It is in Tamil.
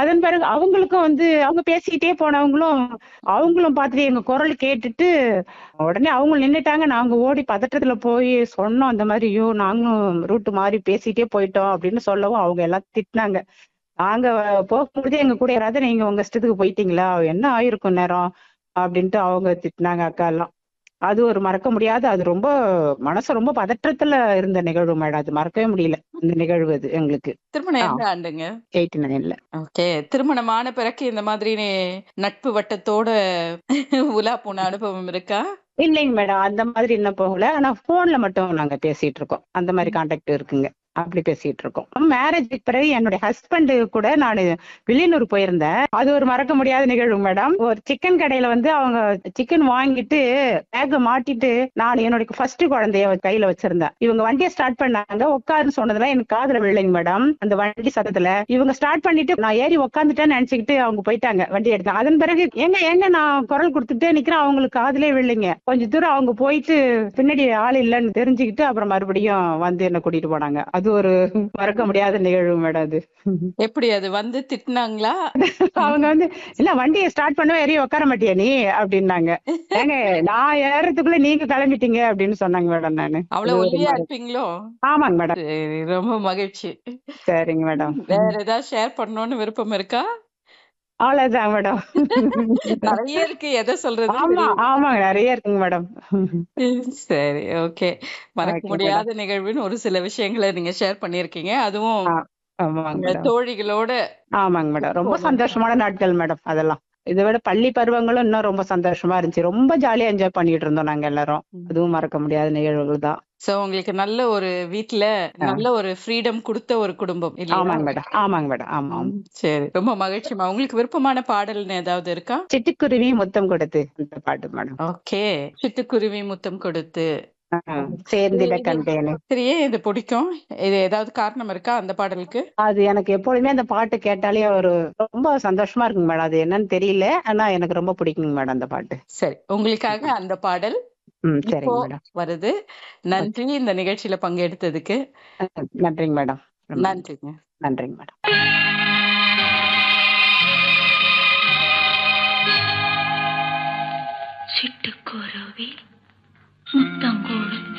அதன் பிறகு அவங்களுக்கும் வந்து அவங்க பேசிக்கிட்டே போனவங்களும் அவங்களும் பார்த்துட்டு எங்க குரல் கேட்டுட்டு உடனே அவங்க நின்னுட்டாங்க நாங்க ஓடி பதட்டத்துல போய் சொன்னோம் அந்த மாதிரி ஐயோ நாங்களும் ரூட்டு மாறி பேசிட்டே போயிட்டோம் அப்படின்னு சொல்லவும் அவங்க எல்லாம் திட்டினாங்க நாங்க போகும்போது எங்க கூட யாராவது நீங்க உங்க இஷ்டத்துக்கு போயிட்டீங்களா என்ன ஆயிருக்கும் நேரம் அப்படின்ட்டு அவங்க திட்டினாங்க அக்கா எல்லாம் அது ஒரு மறக்க முடியாத அது ரொம்ப மனசு ரொம்ப பதற்றத்துல இருந்த நிகழ்வு மேடம் அது மறக்கவே முடியல அந்த நிகழ்வு அது எங்களுக்கு திருமணம் ஆ. எந்த ஆண்டுங்க எயிட்டி நைன்ல ஓகே திருமணமான பிறகு இந்த மாதிரி நே- நட்பு வட்டத்தோட உலா போன அனுபவம் இருக்கா இல்லைங்க மேடம் அந்த மாதிரி இன்னும் போகல ஆனா போன்ல மட்டும் நாங்க பேசிட்டு இருக்கோம் அந்த மாதிரி கான்டாக்ட் இருக்குங்க அப்படி பேசிட்டு இருக்கோம் மேரேஜுக்கு பிறகு என்னுடைய ஹஸ்பண்ட் கூட நான் வெளியூர் போயிருந்தேன் அது ஒரு மறக்க முடியாத நிகழ்வு மேடம் ஒரு சிக்கன் கடையில வந்து அவங்க சிக்கன் வாங்கிட்டு பேக்க மாட்டிட்டு நான் என்னுடைய ஃபர்ஸ்ட் குழந்தைய கையில வச்சிருந்தேன் இவங்க வண்டியை ஸ்டார்ட் பண்ணாங்க உட்காருன்னு சொன்னதுல எனக்கு காதுல விழுங்க மேடம் அந்த வண்டி சத்தத்துல இவங்க ஸ்டார்ட் பண்ணிட்டு நான் ஏறி உட்காந்துட்டேன்னு நினைச்சுக்கிட்டு அவங்க போயிட்டாங்க வண்டி எடுத்தாங்க அதன் பிறகு எங்க எங்க நான் குரல் கொடுத்துட்டே நிக்கிறேன் அவங்களுக்கு காதுலே விழுங்க கொஞ்ச தூரம் அவங்க போயிட்டு பின்னாடி ஆள் இல்லைன்னு தெரிஞ்சுக்கிட்டு அப்புறம் மறுபடியும் வந்து என்ன கூட்டிட்டு போனாங்க அது ஒரு மறக்க முடியாத நிகழ்வு மேடம் அது எப்படி அது வந்து திட்டினாங்களா அவங்க வந்து இல்ல வண்டியை ஸ்டார்ட் பண்ணவே ஏறி உட்கார மாட்டியா நீ அப்படின்னாங்க ஏங்க நான் ஏறதுக்குள்ள நீங்க கிளம்பிட்டீங்க அப்படின்னு சொன்னாங்க மேடம் நானு அவ்வளவு இது ஒரு ஒல்லியா மறக்க- இருப்பீங்களோ ஆமாங்க மேடம் சரி ரொம்ப மகிழ்ச்சி சரிங்க மேடம் வேற ஏதாவது ஷேர் பண்ணணும்னு விருப்பம் இருக்கா அவ்வளவுதான் மேடம் நிறைய இருக்கு எதை சொல்றது ஆமா ஆமாங்க நிறைய இருக்குங்க மேடம் சரி ஓகே மறக்க Okay, முடியாத நிகழ்வுன்னு ஒரு சில விஷயங்களை நீங்க ஷேர் பண்ணிருக்கீங்க அதுவும் ஆ, ஆமாங்க உங்க மேடம் தோழிகளோட ஆமாங்க மேடம் ரொம்ப சந்தோஷமான நாட்கள் மேடம் அதெல்லாம் இதை விட பள்ளி பருவங்களும் இன்னும் ரொம்ப சந்தோஷமா இருந்துச்சு ரொம்ப ஜாலியா என்ஜாய் பண்ணிட்டு இருந்தோம் நாங்க எல்லாரும் அதுவும் மறக்க முடியாத நிகழ்வுகள் தான் சோ உங்களுக்கு நல்ல ஒரு வீட்ல நல்ல ஒரு ஃப்ரீடம் கொடுத்த ஒரு குடும்பம் இல்லையா ஆமாங்க மேடம் ஆமாங்க மேடம் ஆமா ஆமா சரி ரொம்ப மகிழ்ச்சிமா உங்களுக்கு விருப்பமான பாடல்னு ஏதாவது இருக்கா சிட்டுக்குருவி முத்தம் கொடுத்து அந்த பாட்டு மேடம் ஓகே சிட்டுக்குருவி முத்தம் கொடுத்து ஆ, சேர்ந்திட கண்டேனே சரி ஏன் இது பிடிக்கும் இது ஏதாவது காரணம் இருக்கா அந்த பாடலுக்கு அது எனக்கு எப்பொழுதுமே அந்த பாட்டு கேட்டாலே ஒரு ரொம்ப சந்தோஷமா இருக்குங்க மேடம் அது என்னன்னு தெரியல ஆனா எனக்கு ரொம்ப பிடிக்குங்க மேடம் அந்த பாட்டு சரி உங்களுக்காக அந்த பாடல் ம் இப்போ சரிங்க மேடம் வருது நன்றி இந்த நிகழ்ச்சியில பங்கெடுத்ததுக்கு நன்றிங்க மேடம் ரொம்ப நன்றிங்க நன்றிங்க மேடம் சிட்டுக்குருவி முத்தம் கொடுத்து